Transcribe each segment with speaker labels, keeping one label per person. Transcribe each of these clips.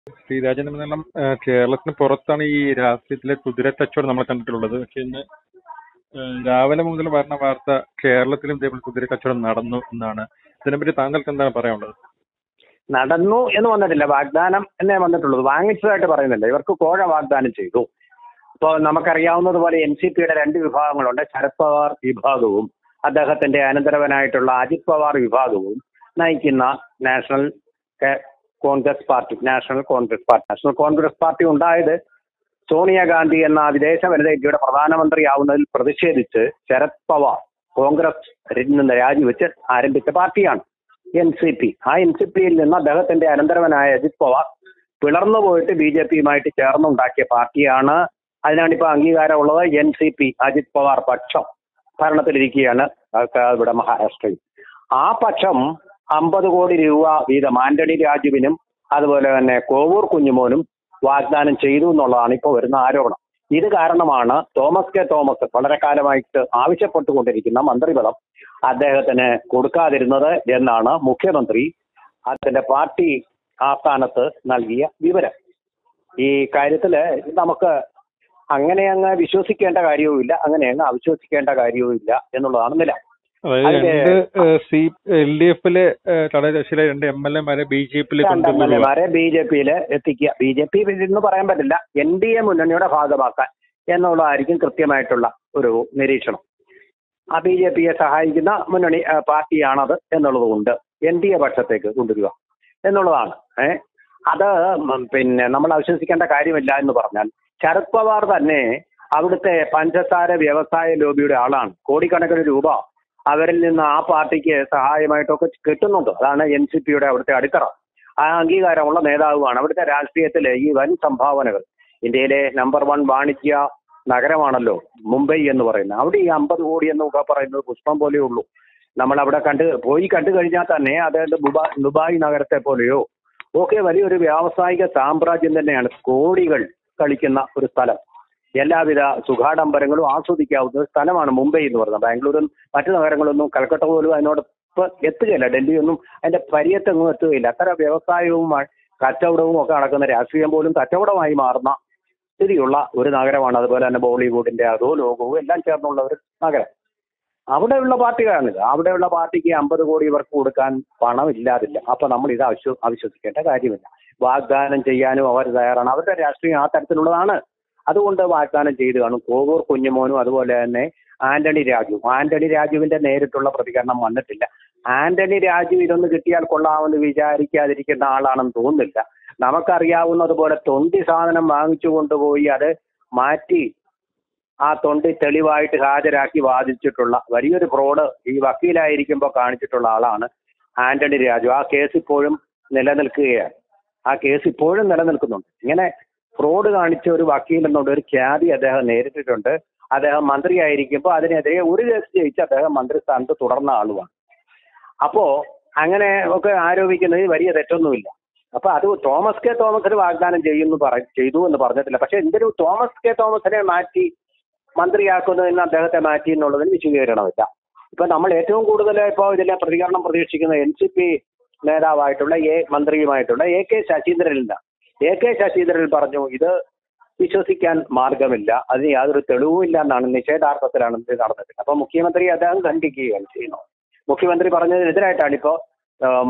Speaker 1: ശ്രീരാജന്റെ മലയാളം കേരളത്തിന് പുറത്താണ് ഈ രാഷ്ട്രീയത്തിലെ കുതിരക്കച്ചവടം നമ്മൾ കണ്ടിട്ടുള്ളത് പക്ഷെ ഇന്ന് ഏഹ്, രാവിലെ മുതൽ വരുന്ന വാർത്ത കേരളത്തിലും ഇതേപോലെ കുതിരക്കച്ചവടം നടന്നു എന്നാണ് ഇതിനെപ്പറ്റി താങ്കൾക്ക് എന്താണ് പറയാനുള്ളത്
Speaker 2: നടന്നു എന്ന് വന്നിട്ടില്ല വാഗ്ദാനം എന്നേ വന്നിട്ടുള്ളൂ വാങ്ങിച്ചതായിട്ട് പറയുന്നില്ല ഇവർക്ക് കോഴ വാഗ്ദാനം ചെയ്തു ഇപ്പോൾ നമുക്കറിയാവുന്നതുപോലെ എൻ സി പിയുടെ രണ്ട് വിഭാഗങ്ങളുണ്ട് ശരത് പവാർ വിഭാഗവും അദ്ദേഹത്തിന്റെ അനന്തരവനായിട്ടുള്ള അജിത് പവാർ വിഭാഗവും നയിക്കുന്ന national K- Congress party national Congress party national Congress party ഉണ്ടായത് സോണിയാഗാന്ധി എന്ന വിദേശ വനിത ഇന്ത്യയുടെ പ്രധാനമന്ത്രിയാവുന്നതിൽ പ്രതിഷേധിച്ച് ശരത് പവാർ കോൺഗ്രസ് നിന്ന് രാജിവെച്ച് ആരംഭിച്ച പാർട്ടിയാണ് എൻ സി പി ആ എൻ സി പിയിൽ നിന്ന് അദ്ദേഹത്തിന്റെ അനന്തരവനായ അജിത് പവാർ പിളർന്നു പോയിട്ട് ബി ജെ പിയുമായിട്ട് ചേർന്നുണ്ടാക്കിയ പാർട്ടിയാണ് അതിനാണ് ഇപ്പോൾ അംഗീകാരമുള്ളത് N C P Ajit Pawar പക്ഷം ഭരണത്തിലിരിക്കുകയാണ് ആ- ഇവിടെ മഹാരാഷ്ട്രയിൽ ആ പക്ഷം അമ്പത് കോടി രൂപ വീതം ആന്റണി രാജുവിനും അതുപോലെ തന്നെ കോവൂർ കുഞ്ഞുമോനും വാഗ്ദാനം ചെയ്തു എന്നുള്ളതാണ് ഇപ്പോൾ വരുന്ന ആരോപണം ഇത് കാരണമാണ് തോമസ് കെ തോമസ് വളരെ കാലമായിട്ട് ആവശ്യപ്പെട്ടുകൊണ്ടിരിക്കുന്ന മന്ത്രിപദം അദ്ദേഹത്തിന് കൊടുക്കാതിരുന്നത് എന്നാണ് മുഖ്യമന്ത്രി അതിന്റെ പാർട്ടി ആസ്ഥാനത്ത് നൽകിയ വിവരം ഈ കാര്യത്തില് നമുക്ക് അങ്ങനെ അങ്ങ് വിശ്വസിക്കേണ്ട കാര്യവുമില്ല അങ്ങനെ അങ്ങ് അവിശ്വസിക്കേണ്ട കാര്യവുമില്ല എന്നുള്ളതാണ് നില
Speaker 1: അതായത്
Speaker 2: അതിലെ-
Speaker 1: രണ്ട് സി എൽ ഡി എഫിലെ തടകക്ഷിയിലെ രണ്ട് എം എൽ എമാരെ ബി ജെ പിയിൽ
Speaker 2: രണ്ട്
Speaker 1: കൊണ്ടുവരിക
Speaker 2: എംഎൽഎമാരെ ബി ജെ പിയിൽ എത്തിക്കുക ബി ജെ പി എന്ന് പറയാൻ പറ്റില്ല എൻ ഡി എ മുന്നണിയുടെ ഭാഗമാക്കാൻ എന്നുള്ളതായിരിക്കും കൃത്യമായിട്ടുള്ള ഒരു നിരീക്ഷണം ആ ബി ജെ പിയെ സഹായിക്കുന്ന മുന്നണി ആ, പാർട്ടിയാണത് എന്നുള്ളത് കൊണ്ട് എൻ ഡി എ പക്ഷത്തേക്ക് കൊണ്ടുവരിക എന്നുള്ളതാണ് ഏ അത് ഉം, പിന്നെ നമ്മൾ അവിശ്വസിക്കേണ്ട കാര്യമില്ല എന്ന് പറഞ്ഞാൽ ശരത് പവാർ തന്നെ അവിടുത്തെ പഞ്ചസാര വ്യവസായ ലോബിയുടെ ആളാണ് കോടിക്കണക്കിന് രൂപ അവരിൽ നിന്ന് ആ പാർട്ടിക്ക് സഹായമായിട്ടൊക്കെ കിട്ടുന്നുണ്ട് അതാണ് എൻ സി പിയുടെ അവിടുത്തെ അടിത്തറ ആ അംഗീകാരമുള്ള നേതാവുമാണ് അവിടുത്തെ രാഷ്ട്രീയത്തിലെ ഈ വൻ സംഭാവനകൾ ഇന്ത്യയിലെ നമ്പർ വൺ വാണിജ്യ നഗരമാണല്ലോ മുംബൈ എന്ന് പറയുന്നത് അവിടെ ഈ അമ്പത് കോടി എന്നൊക്കെ പറയുന്നത് പുഷ്പം പോലെയേ ഉള്ളൂ നമ്മൾ അവിടെ കണ്ട് പോയി കണ്ടു കഴിഞ്ഞാൽ തന്നെ അതായത് ദുബായ് ദുബായ് നഗരത്തെ പോലെയോ ഒക്കെ വലിയൊരു വ്യാവസായിക സാമ്രാജ്യം തന്നെയാണ് കോടികൾ കളിക്കുന്ന ഒരു സ്ഥലം എല്ലാവിധ സുഖാഡംബരങ്ങളും ആസ്വദിക്കാവുന്ന ഒരു സ്ഥലമാണ് മുംബൈ എന്ന് പറയുന്നത് ബാംഗ്ലൂരും മറ്റു നഗരങ്ങളൊന്നും കൽക്കട്ട പോലും അതിനോടൊപ്പം എത്തുകയില്ല ഡൽഹിയൊന്നും അതിന്റെ പരിയത്തെങ്ങും എത്തുകയില്ല അത്ര വ്യവസായവും മ- കച്ചവടവും ഒക്കെ നടക്കുന്ന രാഷ്ട്രീയം പോലും കച്ചവടമായി മാറുന്ന സ്ഥിതിയുള്ള ഒരു നഗരമാണ് അതുപോലെ തന്നെ ബോളിവുഡിന്റെ അതോ ലോകവും എല്ലാം ചേർന്നുള്ള ഒരു നഗരം അവിടെയുള്ള പാർട്ടികളാണിത് അവിടെയുള്ള പാർട്ടിക്ക് അമ്പത് കോടി ഇവർക്ക് കൊടുക്കാൻ പണം ഇല്ലാതില്ല അപ്പൊ നമ്മൾ ഇത് അവിശ്വ അവിശ്വസിക്കേണ്ട കാര്യമില്ല വാഗ്ദാനം ചെയ്യാനും അവർ തയ്യാറാണ് അവരുടെ രാഷ്ട്രീയം ആ തരത്തിലുള്ളതാണ് അതുകൊണ്ട് വാഗ്ദാനം ചെയ്തു കാണും കോവൂർ കുഞ്ഞുമോനും അതുപോലെ തന്നെ ആന്റണി രാജു ആന്റണി രാജുവിന്റെ നേരിട്ടുള്ള പ്രതികരണം വന്നിട്ടില്ല ആന്റണി രാജു ഇതൊന്ന് കിട്ടിയാൽ കൊള്ളാമെന്ന് വിചാരിക്കാതിരിക്കുന്ന ആളാണെന്ന് തോന്നുന്നില്ല നമുക്കറിയാവുന്നതുപോലെ തൊണ്ടി സാധനം വാങ്ങിച്ചു കൊണ്ടുപോയി അത് മാറ്റി ആ തൊണ്ടി തെളിവായിട്ട് ഹാജരാക്കി വാദിച്ചിട്ടുള്ള വലിയൊരു ഫ്രോഡ് ഈ വക്കീലായിരിക്കുമ്പോൾ കാണിച്ചിട്ടുള്ള ആളാണ് ആന്റണി രാജു ആ കേസ് ഇപ്പോഴും നിലനിൽക്കുകയാണ് ആ കേസ് ഇപ്പോഴും നിലനിൽക്കുന്നുണ്ട് ഇങ്ങനെ ഫ്രോഡ് കാണിച്ച ഒരു വക്കീൽ എന്നുള്ള ഒരു ഖ്യാതി അദ്ദേഹം നേരിട്ടിട്ടുണ്ട് അദ്ദേഹം മന്ത്രിയായിരിക്കുമ്പോൾ അതിനെതിരെ ഒരു കേസ് ജയിച്ച് അദ്ദേഹം മന്ത്രിസ്ഥാനത്ത് തുടർന്ന ആളുമാണ് അപ്പോ അങ്ങനെ ഒക്കെ ആരോപിക്കുന്നതിൽ വലിയ തെറ്റൊന്നുമില്ല അപ്പൊ അത് തോമസ് കെ തോമസിന് വാഗ്ദാനം ചെയ്യുന്നു പറ ചെയ്തു എന്ന് പറഞ്ഞിട്ടില്ല പക്ഷെ എന്തൊരു തോമസ് കെ തോമസിനെ മാറ്റി മന്ത്രിയാക്കുന്നതിന് അദ്ദേഹത്തെ മാറ്റി എന്നുള്ളതിന് വിശദീകരണമില്ല ഇപ്പൊ നമ്മൾ ഏറ്റവും കൂടുതൽ ഇപ്പോൾ ഇതിലെ പ്രതികരണം പ്രതീക്ഷിക്കുന്ന എൻ സി പി നേതാവായിട്ടുള്ള എ മന്ത്രിയുമായിട്ടുള്ള എ കെ ശശീന്ദ്രനിൽ നിന്നാണ് എ കെ ശശീന്ദ്രൻ പറഞ്ഞു ഇത് വിശ്വസിക്കാൻ മാർഗമില്ല അതിന് യാതൊരു തെളിവുമില്ല എന്നാണ് നിഷേധാർത്ഥത്തിലാണ് ഇത് നടന്നത് അപ്പൊ മുഖ്യമന്ത്രി അദ്ദേഹം ഖണ്ഡിക്കുകയാണ് ചെയ്യുന്നത് മുഖ്യമന്ത്രി പറഞ്ഞതിനെതിരായിട്ടാണ് ഇപ്പോ ഉം,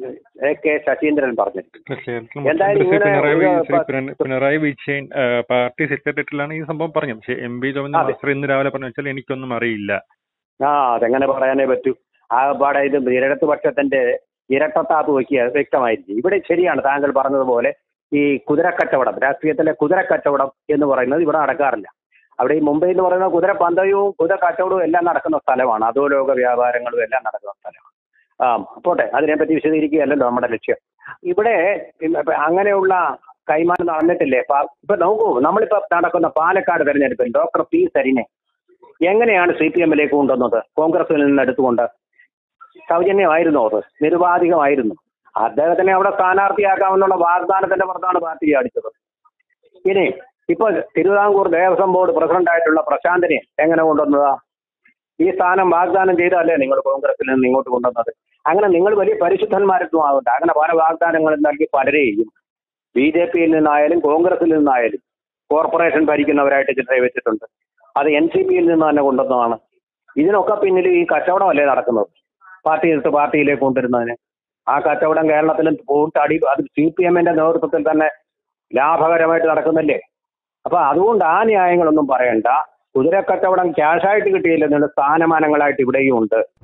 Speaker 2: എ കെ ശശീന്ദ്രൻ പറഞ്ഞിരിക്കുന്നത്
Speaker 1: കേരളത്തിൽ
Speaker 2: എന്തായാലും
Speaker 1: മുഖ്യമന്ത്രി
Speaker 2: ഇങ്ങനെ
Speaker 1: പിണറായി
Speaker 2: ഒരു
Speaker 1: വിജയൻ- ശ്രീ
Speaker 2: പ-
Speaker 1: പിണ- പിണറായി വിജയൻ ആ, പാർട്ടി സെക്രട്ടേറിയറ്റിലാണ് ഈ സംഭവം പറഞ്ഞത് പക്ഷേ എം പി ജോമിന്
Speaker 2: അതെ.
Speaker 1: മാസ്റ്റർ ഇന്ന് രാവിലെ പറഞ്ഞു വെച്ചാൽ എനിക്കൊന്നും അറിയില്ല
Speaker 2: ആ അതെങ്ങനെ പറയാനേ പറ്റൂ ആകപ്പാടെ ഇത് ഇരട്ടത്ത് പക്ഷത്തിന്റെ ഇരട്ടത്താപ്പ് വയ്ക്കുക വ്യക്തമായിരിക്കും ഇവിടെ ശരിയാണ് താങ്കൾ പറഞ്ഞതുപോലെ ഈ കുതിരക്കച്ചവടം രാഷ്ട്രീയത്തിലെ കുതിരക്കച്ചവടം എന്ന് പറയുന്നത് ഇവിടെ നടക്കാറില്ല അവിടെ ഈ മുംബൈ എന്ന് പറയുന്ന കുതിര പന്തയവും കുതിര കച്ചവടവും എല്ലാം നടക്കുന്ന സ്ഥലമാണ് അധോലോക വ്യാപാരങ്ങളും എല്ലാം നടക്കുന്ന സ്ഥലമാണ് ആ പോട്ടെ അതിനെപ്പറ്റി വിശദീകരിക്കുകയല്ലല്ലോ നമ്മുടെ ലക്ഷ്യം ഇവിടെ ഇപ്പൊ അങ്ങനെയുള്ള കൈമാറ്റം നടന്നിട്ടില്ലേ പ- ഇപ്പൊ നോക്കൂ നമ്മളിപ്പോ നടക്കുന്ന പാലക്കാട് തെരഞ്ഞെടുപ്പിൽ ഡോക്ടർ പി സരിനെ എങ്ങനെയാണ് സി പി എമ്മിലേക്ക് കൊണ്ടുവന്നത് കോൺഗ്രസിൽ നിന്ന് എടുത്തുകൊണ്ട് സൗജന്യമായിരുന്നു അത് നിരുപാധികമായിരുന്നു അദ്ദേഹത്തിനെ അവിടെ സ്ഥാനാർത്ഥിയാക്കാമെന്നുള്ള വാഗ്ദാനത്തിന്റെ പുറത്താണ് പാർട്ടി അടിച്ചത് ഇനി ഇപ്പൊ തിരുവിതാംകൂർ ദേവസ്വം ബോർഡ് പ്രസിഡന്റായിട്ടുള്ള പ്രശാന്തിനെ എങ്ങനെ കൊണ്ടുവന്നതാ ഈ സ്ഥാനം വാഗ്ദാനം ചെയ്തല്ലേ നിങ്ങൾ കോൺഗ്രസിൽ നിന്ന് ഇങ്ങോട്ട് കൊണ്ടുവന്നത് അങ്ങനെ നിങ്ങൾ വലിയ പരിശുദ്ധന്മാരൊന്നും ആവണ്ട അങ്ങനെ പല വാഗ്ദാനങ്ങളും നൽകി പലരെയും ബി ജെ പിയിൽ നിന്നായാലും കോൺഗ്രസിൽ നിന്നായാലും കോർപ്പറേഷൻ ഭരിക്കുന്നവരായിട്ട് ചിലരെ വെച്ചിട്ടുണ്ട് അത് എൻ സി പിയിൽ നിന്ന് തന്നെ കൊണ്ടുവന്നതാണ് ഇതിനൊക്കെ പിന്നിൽ ഈ കച്ചവടമല്ലേ നടക്കുന്നത് പാർട്ടി എടുത്ത് പാർട്ടിയിലേക്ക് കൊണ്ടുവരുന്നതിന് ആ കച്ചവടം കേരളത്തിലും പൂട്ടടി അത് സി പി എമ്മിന്റെ നേതൃത്വത്തിൽ തന്നെ ലാഭകരമായിട്ട് നടക്കുന്നില്ലേ അപ്പൊ അതുകൊണ്ട് ആ ന്യായങ്ങളൊന്നും പറയണ്ട കുതിരക്കച്ചവടം ക്യാഷായിട്ട് കിട്ടിയില്ലെന്നുള്ള സ്ഥാനമാനങ്ങളായിട്ട് ഇവിടെയും ഉണ്ട്